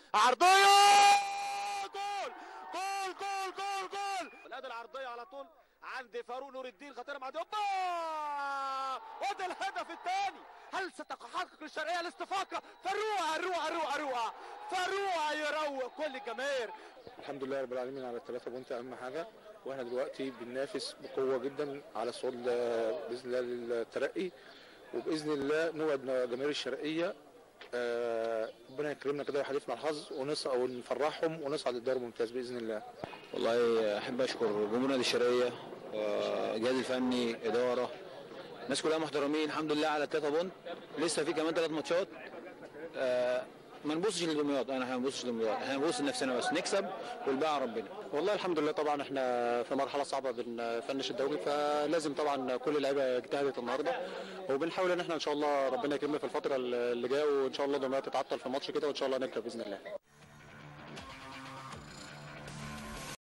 عرضيه جول جول جول جول جول الادي العرضيه على طول عند فاروق نور الدين خطيره مع اوبا وده الهدف الثاني هل ستتحقق للشرقيه الاستفاقه فاروق روعه روعه روعه فاروق يروق كل الجماهير الحمد لله رب العالمين على الثلاثة بونت أهم حاجة وإحنا دلوقتي بننافس بقوة جدا على الصعود ل- بإذن الله للترقي وبإذن الله نوعد جماهير الشرقية آه، ربنا يكرمنا كده ويحالفنا الحظ ونصعد ونفرحهم ونصعد الدوري الممتاز بإذن الله والله احب اشكر جمهور نادي الشرقيه والجهاز الفني اداره الناس كلها محترمين الحمد لله على التلاته بونت لسه في كمان ثلاث ماتشات آه، ما نبصش للدمياط انا ما نبصش للدمياط احنا نبص لنفسنا بس نكسب والباقي على ربنا والله الحمد لله طبعا احنا في مرحله صعبه بنفنش الدوري فلازم طبعا كل اللعيبه اجتهدت النهارده وبنحاول ان احنا ان شاء الله ربنا يكرمنا في الفتره اللي جايه وان شاء الله دمياط تتعطل في ماتش كده وان شاء الله نكسب باذن الله